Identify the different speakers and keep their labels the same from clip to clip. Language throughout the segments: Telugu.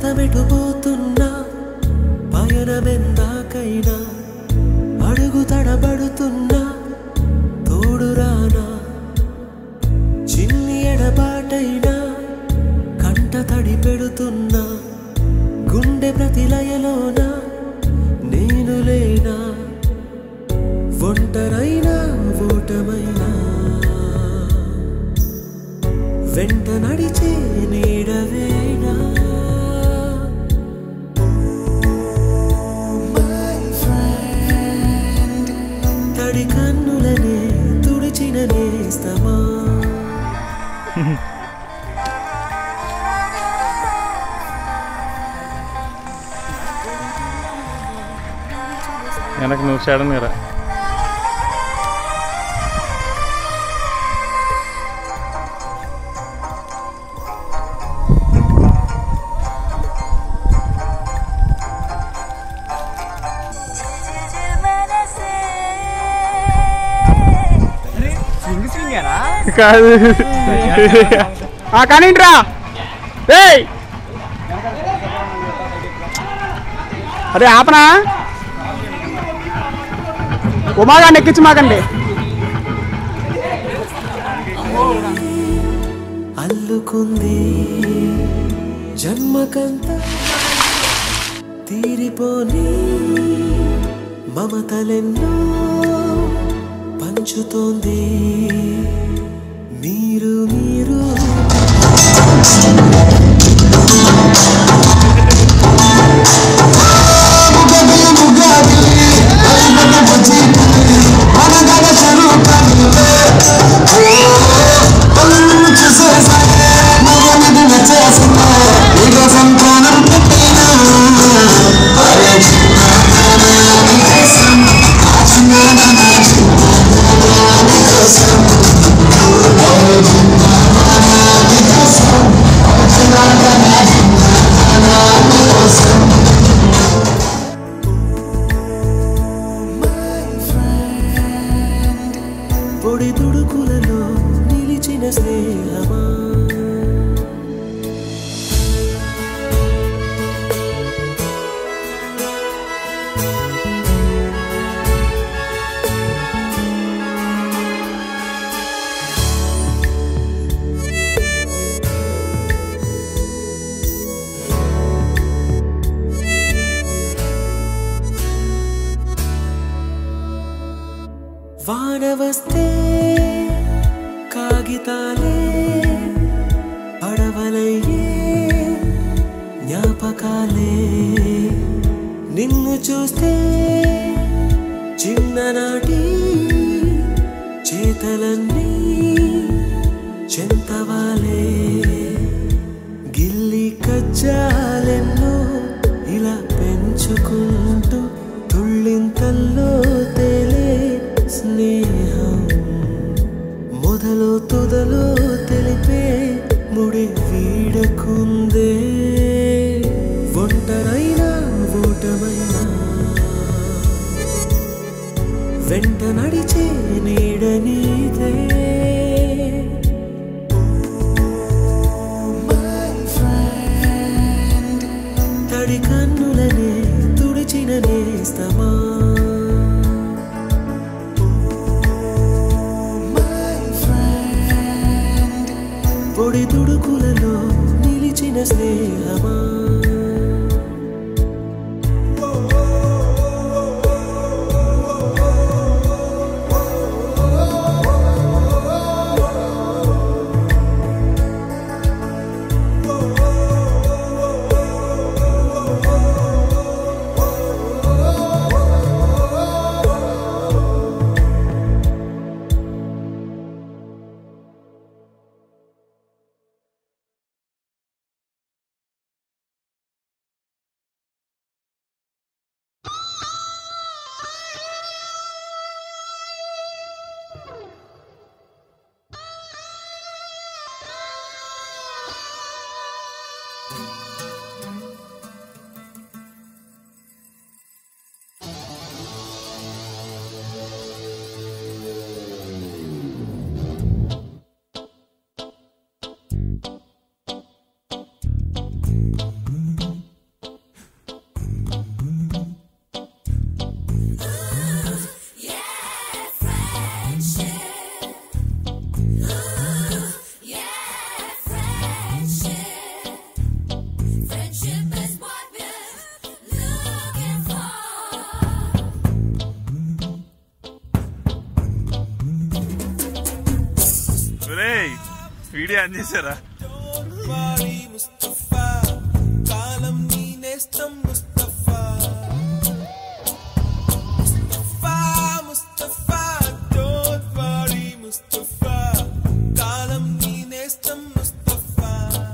Speaker 1: పయనమెటుపోతున్నా పయనమెందాకైనా అడుగు తడబడుతున్నా తోడురానా చిన్ని ఎడబాటైనా కంట తడి పెడుతున్నా గుండె ప్రతిలయలోన నేను లేనా ఒంటరైనా ఓటమైనా వెంట నడిచే నీడవేనా తడి కన్నులనే తుడిచిన నేస్తమా
Speaker 2: వెనక నువ్వు సడన్ గా రా. కాదు
Speaker 3: ఆ కానీ రా ఏయ్ అరే ఆపనా ఉమాగాన్ని ఎక్కించి మాకండి
Speaker 1: అల్లుకుంది జన్మకంత తీరిపోని మమతలెన్నో పంచుతోంది మీరు మీరు పొడి తుడుకులలో నిలిచిన స్నేహమా వాన వస్తే కాగితాలే పడవలయ్యే జ్ఞాపకాలే నిన్ను చూస్తే చిన్ననాటి చేతలన్నీ చెంతవాలే గిల్లి కజ్జాలెన్నో ఇలా పెంచుకుంటూ తుళ్ళింతల్లో తేలే స్నేహం మొదలు తుదలో తెలిపే ముడి వీడకుందే ఒంటరైనా ఓటమైనా వెంట నడిచే నీడ నీదే తడి కన్నులనే తుడిచిన నేస్తమా పొడి తుడుకులలో నిలిచిన స్నేహమా
Speaker 2: వీడియో ఆన్ చేశారా
Speaker 1: వారి ముస్తఫా కాలం నీ నేస్తం ముస్తఫా ముస్తఫా ముస్తఫా డోంట్ వరీ ముస్తఫా కాలం నీ నేస్తం Mustafa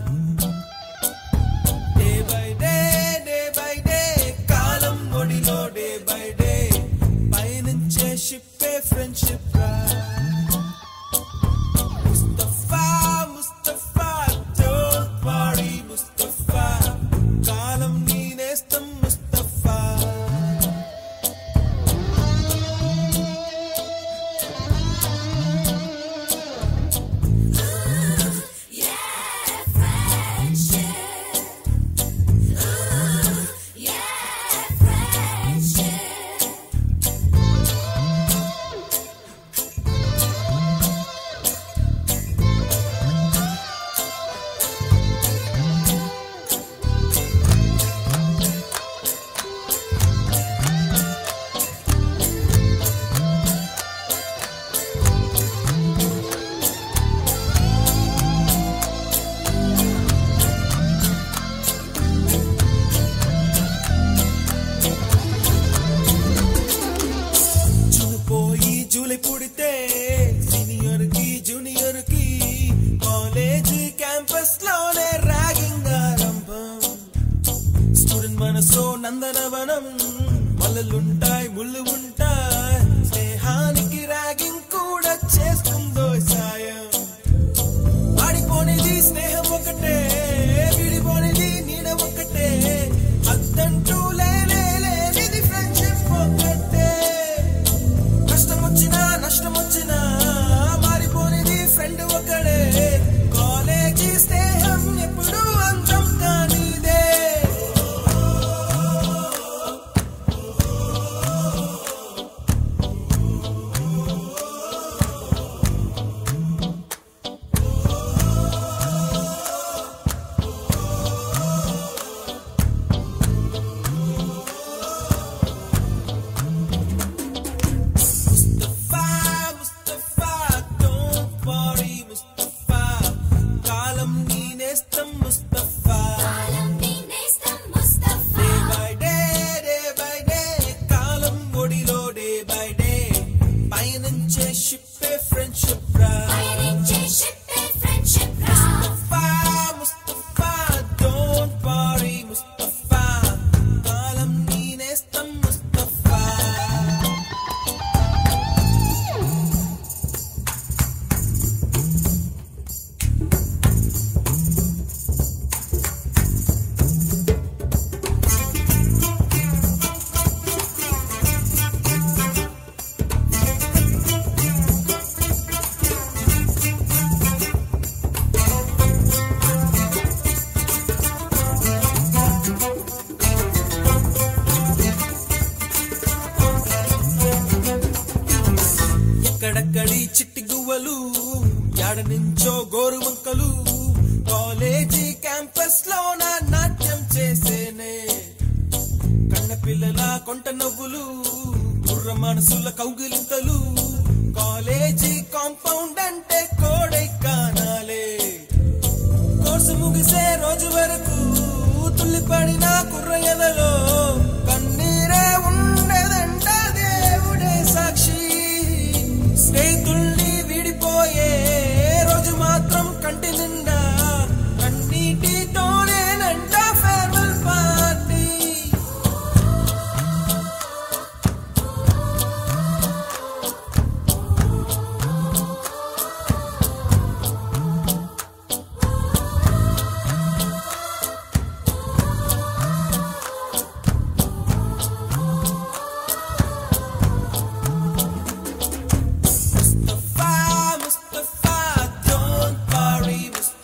Speaker 1: day by day day by day కాలం ఒడిలో డే బై డే పయనించే షిప్పే ఫ్రెండ్షిప్ రా ముస్తఫా ముస్తఫా డోంట్ వరీ ముస్తఫా కాలం నీ నేస్తం ముస్తఫా జూన్ పోయి జూలై పుడితే సీనియర్ కి జూనియర్ కి కాలేజ్ క్యాంపస్ లోనే ర్యాగింగ్ ఆరంభం స్టూడెంట్ మనసో నందనవనం మల్లలుంటాయి ముళ్ళు ఉంటాయి స్నేహానికి ర్యాగింగ్ కూడా చేస్తుందో సాయం వాడిపోనిది స్నేహం ఒకటే విడిపోనిది నీడ ఒకటే అద్దంటూ లేనే లేనిది ఫ్రెండ్షిప్ ఒకటే కష్టం వచ్చినా నష్టం వచ్చినా మారిపోనిది ఫ్రెండ్ ఒకడే కాలేజీ స్నేహం ఎప్పుడు అంతం కానిదే ముస్తఫా ముస్తఫా డోంట్ వరీ ముస్తఫా కాలం నీ నేస్తం Mustafa day by day day by day కాలం ఒడిలో డే బై డే పయనించే షిప్పే ఫ్రెండ్షిప్ రా ముస్తఫా ముస్తఫా డోంట్ వరీ ముస్తఫా కాలం నీ నేస్తం ముస్తఫా ఎక్కడక్కడి చిట్టి గువ్వలు యాడ నుంచో గోరు వంకలు కాలేజీ క్యాంపస్ లోన నాట్యం చేసేనే కన్న పిల్లల కొంట నవ్వులు కుర్ర మనసుల కౌగిలింతలు కాలేజీ కాంపౌండ్ అంటే కోడై కానాలే కోర్సు ముగిసే రోజు వరకు తుల్లిపడిన కుర్ర ఎదలో కన్నీరే ఉండదంట దేవుడే సాక్షి స్నేహితుల్ని విడిపోయే రోజు మాత్రం కంటి నిండా కన్నీటితోనేనంట farewell party Mustafa, Mustafa, don't worry, Mustafa.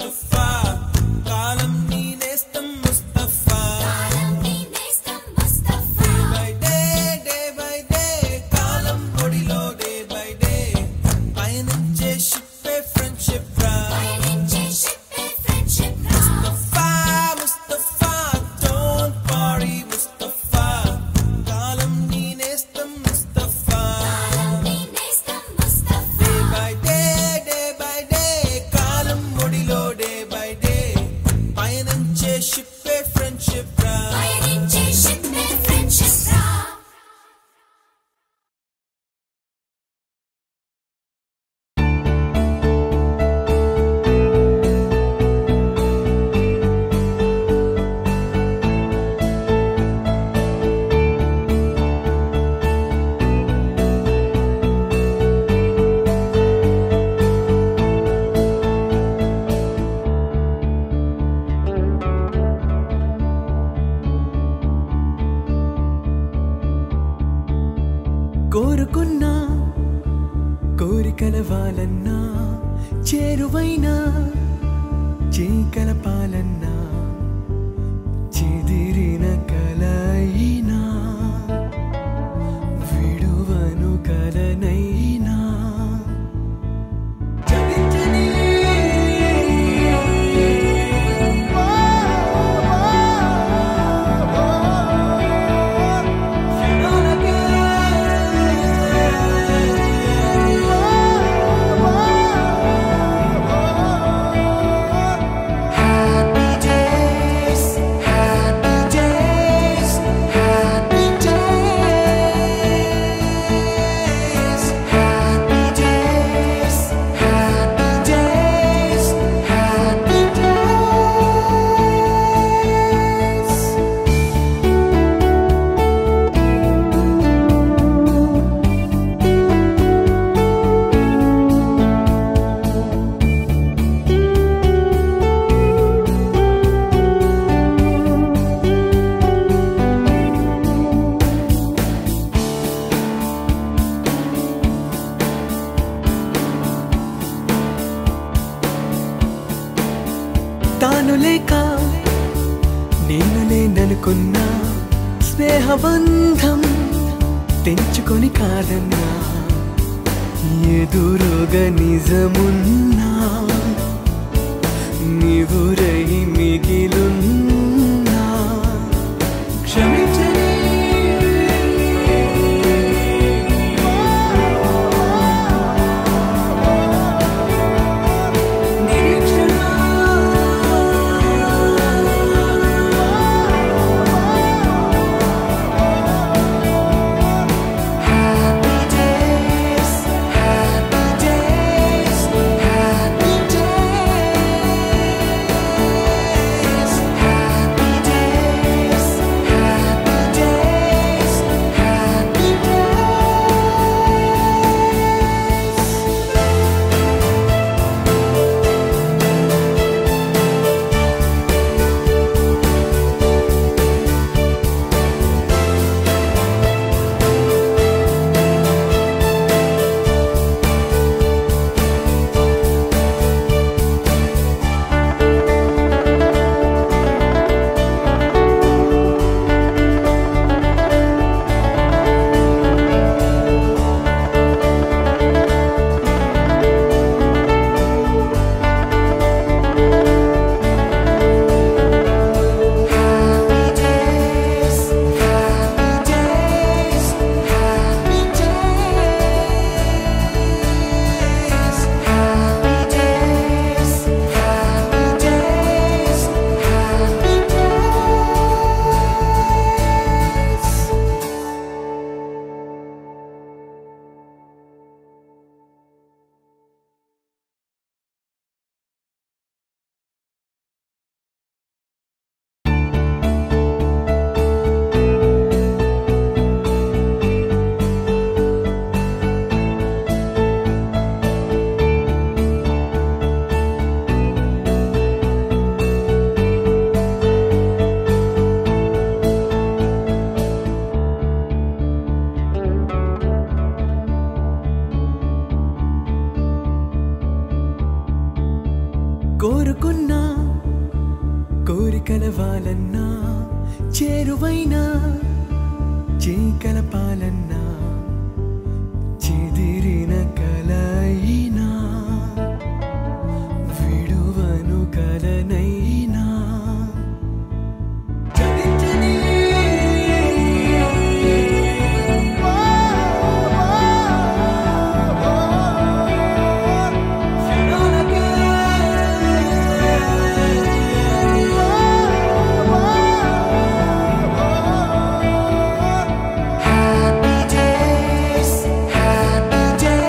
Speaker 1: కలవాలన్నా చేరువైనా చేకలపాలన్నా చెదిరిన కలయినా విడువను కలనైనా చదించని తాను లేక నేను లేననుకున్నా స్నేహబంధం తెంచుకొని కాదన్నా ఎదురుగా నిజమున్నా నీవురై మిగిలున్నా క్షమించని కోరుకున్నా కోరికలవాలన్నా చేరువైనా చేకలపాలన్నా చెదిరిన కలయినా విడువను కలనైనా చదించని Happy days, happy days.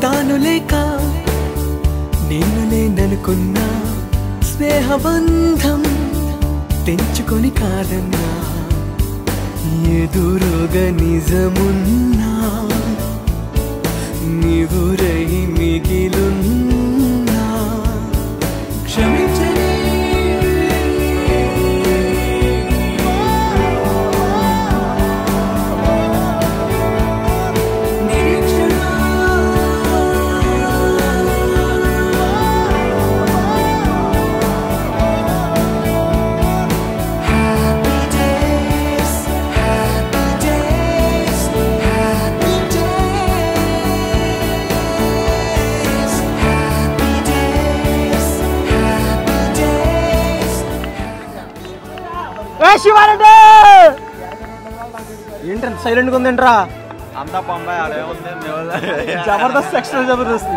Speaker 1: తాను లేక నేను లేననుకున్నా స్నేహబంధం తెంచుకొని కాదన్నా ఎదురుగా నిజమున్నా నీవురై మిగిలున్నా క్షమించని
Speaker 3: శివారెడ్డి ఏంటంటే సైలెంట్గా ఉందేంట్రా
Speaker 2: అంతా బొంబాయి ఆడేముంది
Speaker 3: జబర్దస్త్ ఎక్స్ట్రా జబర్దస్త్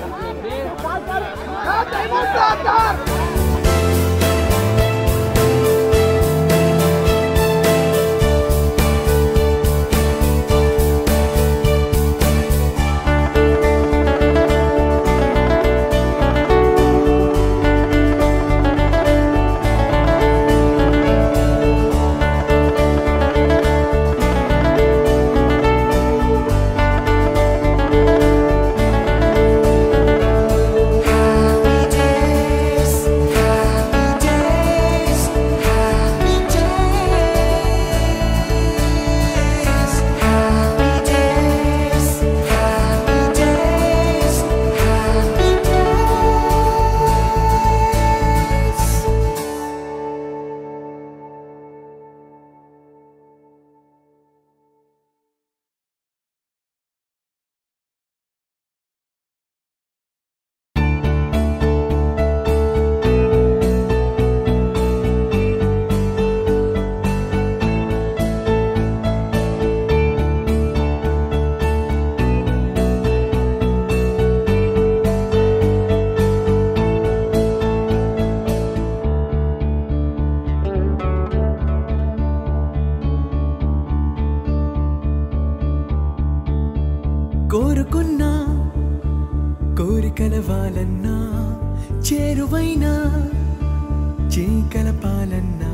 Speaker 1: కోరుకున్నా కోరికల వాలన్నా చేరువైనా చీకల పాలన్నా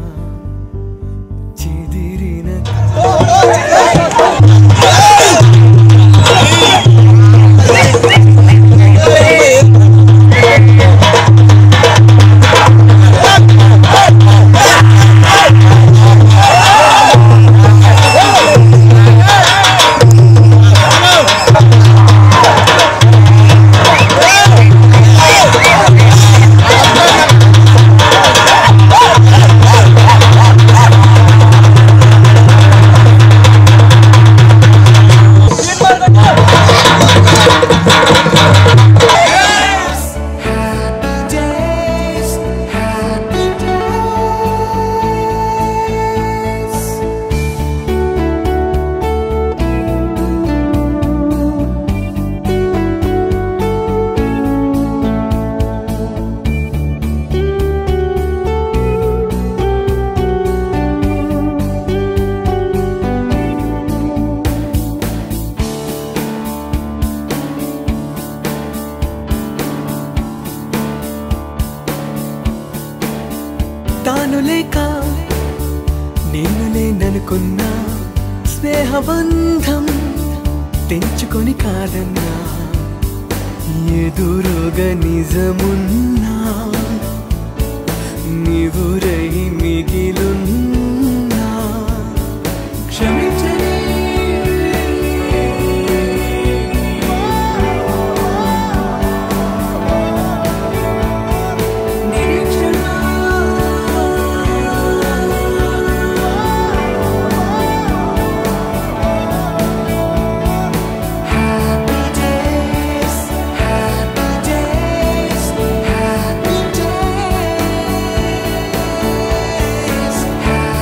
Speaker 1: చెదిరిన days, happy days. తాను లేక నేను లేననుకున్నా స్నేహబంధం తెంచుకొని కాదన్నా ఎదురుగా నిజమున్నా నీవురై మిగిలున్నా క్షమించని Happy days, happy days.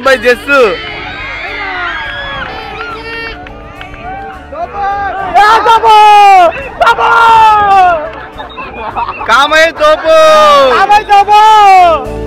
Speaker 4: అబ్బాయి జస్సు కామయ్య తోపు
Speaker 3: బాబాయ్